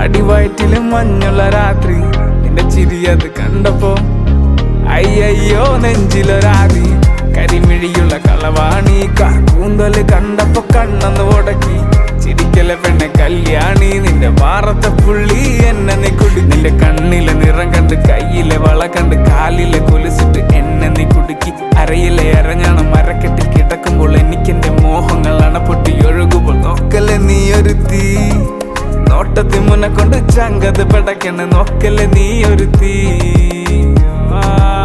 അടിവയറ്റിലും മഞ്ഞുള്ള രാത്രി നിന്റെ ചിരി അത് കണ്ടപ്പോ അയ്യയ്യോ നെഞ്ചിലൊരാതി കരിമിഴിയുള്ള കളവാണി കാർക്കൂന്തല് കണ്ടപ്പോ കണ്ണന്ന് ഉടക്കി ചിരിക്കല പെണ്ണെ കല്യാണി നിന്റെ വാറത്തെ പുള്ളി എന്നെ നീ കുടി നിന്റെ കണ്ണിലെ നിറം കണ്ട് കയ്യിലെ വള കണ്ട് കാലിലെ കൊലുസിട്ട് എന്നെ നീ കുടുക്കി അരയിലെ അരഞ്ഞാണം മരക്കെട്ടി കിടക്കുമ്പോൾ എനിക്കെന്റെ മോഹങ്ങൾ അണപ്പൊട്ടി ഒഴുകുമ്പോൾ നോക്കല്ലേ നീ ഒരു തീ നോട്ടത്തി മുന്നെ കൊണ്ട് ചങ്കത് പെടക്കണ് നോക്കല്ലേ നീ ഒരു തീ ആ